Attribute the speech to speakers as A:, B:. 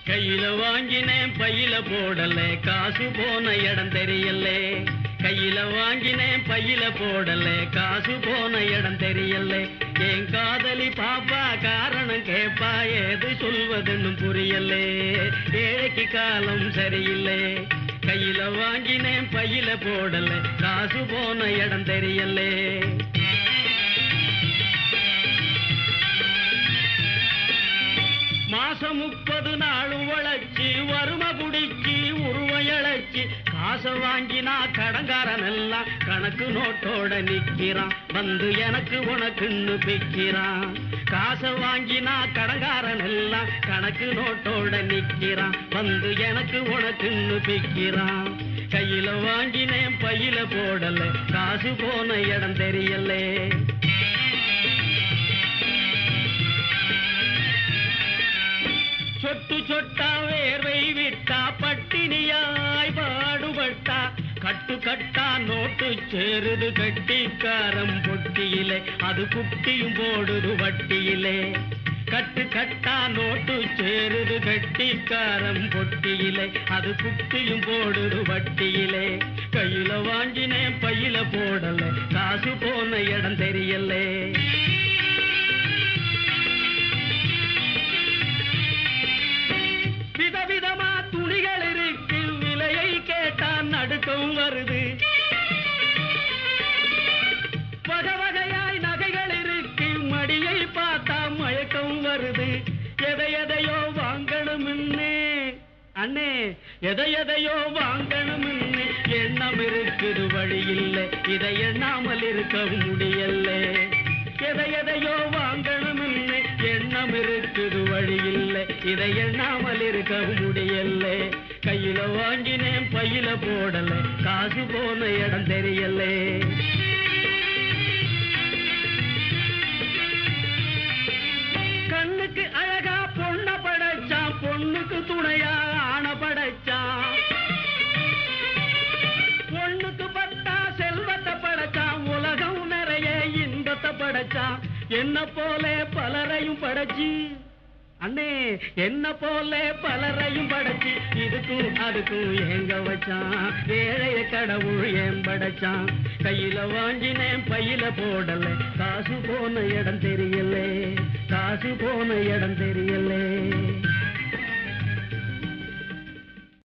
A: கையில வாங்கினேன் பையில போடல காசு போன இடம் தெரியல கையில வாங்கினேன் பையில போடல காசு போன இடம் தெரியல என் காதலி பாப்பா காரணம் கேப்பா ஏது சொல்வதுன்னு புரியல ஏழைக்கு காலம் சரியில்லை கையில வாங்கினேன் பையில போடல காசு போன இடம் தெரியல மாசம் முப்பது நாள் உழைச்சி வறுமை குடிச்சி உருவம் இழைச்சி காசை வாங்கினா கடங்காரன் எல்லாம் கணக்கு நோட்டோட நிக்கிறான் வந்து எனக்கு உனக்குன்னு பிக்கிறான் காசை வாங்கினா கடங்காரன் எல்லாம் கணக்கு நோட்டோட நிக்கிறான் வந்து எனக்கு உனக்குன்னு பிக்கிறான் கையில வாங்கினேன் பையில போடல காசு போன இடம் தெரியலே சொட்டு சொட்டா வேர்வை விட்டா பட்டினியாய் பாடுபட்டா கட்டு கட்டா நோட்டு சேருது கட்டிக்காரம் பொட்டியிலே அது குட்டியும் போடுது வட்டியிலே கட்டு கட்டா நோட்டு சேருது கட்டிக்காரம் பொட்டியிலே அது குட்டியும் போடுது வட்டியிலே கையில வாங்கினேன் பையில போடல காசு போன இடம் தெரியலே விதவிதமா துணிகள் இருக்கு விலையை கேட்டா நடுக்கம் வருது வகை வகையாய் நகைகள் இருக்கு மடியை பார்த்தா மயக்கம் வருது எதை எதையோ வாங்கணும்னு அண்ணே எதை எதையோ வாங்கணும்னு எண்ணம் இருக்குது வழி இல்லை இதை எண்ணாமல் இருக்க முடியல எதை எதையோ வாங்கணும்னு எண்ணம் இருக்குது வழி இல்லை இதை எண்ணாமல் இருக்க முடியல கையில வாங்கினேன் பையில போடல காசு போன இடம் தெரியலே கண்ணுக்கு அழகா பொண்ண படைச்சான் பொண்ணுக்கு துணையா ஆண படைச்சான் பொண்ணுக்கு பட்டா செல்வத்தை படைச்சான் உலகம் நிறைய இன்பத்தை படைச்சான் என்ன போல பலரையும் படைச்சு அண்ணே என்ன போல பலரையும் படைச்சு இதுக்கும் அதுக்கும் ஏங்க வச்சான் ஏழைய கடவுள் ஏன் படைச்சான் கையில வாங்கினேன் பையில போடல காசு போன இடம் தெரியலே காசு போன இடம் தெரியலே